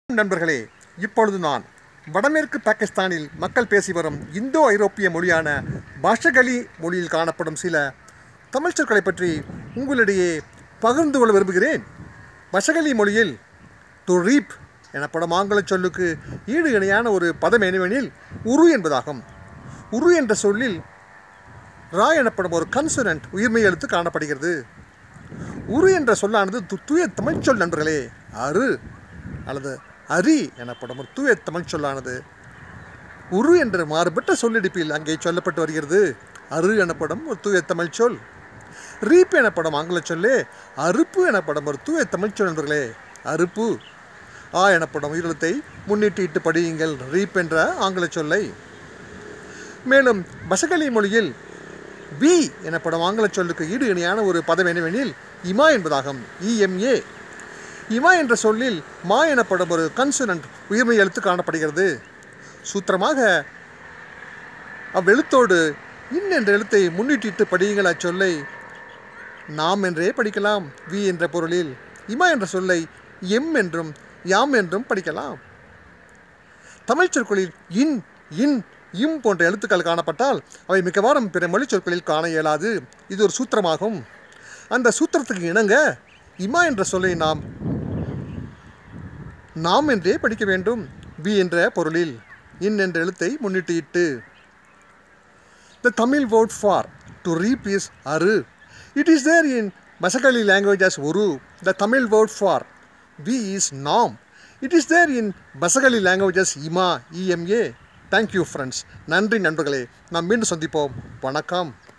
நண்பர்களே இப்பொழுது நான் வடமேற்கு பாகிஸ்தானில் மக்கள் பேசி வரும் இந்தோ ஐரோப்பிய மொழியான பாஷகலி மொழியில் காணப்படும் சில தமிழ் சொற்களை பற்றி உங்களிடையே பகிர்ந்து கொள்ள விரும்புகிறேன் பஷகலி மொழியில் டு ரீப் எனப்படும் ஆங்கில சொல்லுக்கு ஈடு இணையான ஒரு பதம் என்னவெனில் உரு என்பதாகும் உரு என்ற சொல்லில் ரா எனப்படும் ஒரு கன்சனன்ட் உயிர்மெய் எழுத்து காணப்படுகிறது உரு என்ற சொல்லானது து- தூய தமிழ் சொல் நண்பர்களே அரு அல்லது அரி எனப்படும் ஒரு தூய தமிழ் சொல்லானது உரு என்ற மாறுபட்ட சொல்லெடுப்பில் அங்கே சொல்லப்பட்டு வருகிறது அரு எனப்படும் ஒரு தூய தமிழ் சொல் ரீப் எனப்படும் ஆங்கில சொல்லே அறுப்பு எனப்படும் ஒரு தூய தமிழ் சொல் நண்பர்களே அறுப்பு ஆ எனப்படும் உயிரெழுத்தை முன்னிட்டு இட்டு படியுங்கள் ரீப் என்ற ஆங்கில சொல்லை மேலும் பசகலி மொழியில் பி எனப்படும் ஆங்கில சொல்லுக்கு ஈடு இணையான ஒரு பதம் என்னவெனில் இமா என்பதாகும் இஎம்ஏ இமா என்ற சொல்லில் மா எனப்படும் ஒரு கன்சனன்ட் உயிர்மை எழுத்து காணப்படுகிறது சூத்திரமாக அவ்வெழுத்தோடு இன் என்ற எழுத்தை முன்னிட்டிட்டு படியுங்கள் அச்சொல்லை நாம் என்றே படிக்கலாம் வி என்ற பொருளில் இமா என்ற சொல்லை எம் என்றும் யாம் என்றும் படிக்கலாம் தமிழ் சொற்களில் இன் இன் இம் போன்ற எழுத்துக்கள் காணப்பட்டால் அவை மிக்கவாறும் பிற மொழி சொற்களில் காண இயலாது இது ஒரு சூத்திரமாகும் அந்த சூத்திரத்துக்கு இணங்க இமா என்ற சொல்லை நாம் நாம் என்றே படிக்க வேண்டும் வி என்ற பொருளில் இன் என்ற எழுத்தை முன்னிட்டு இட்டு The Tamil word for to reap is aru. It is there in Masakali language as uru. The Tamil word for we is nam. It is there in Basakali language as ima, ema. Thank you friends. நன்றி நண்பர்களே நாம் மீண்டும் சந்திப்போம் வணக்கம்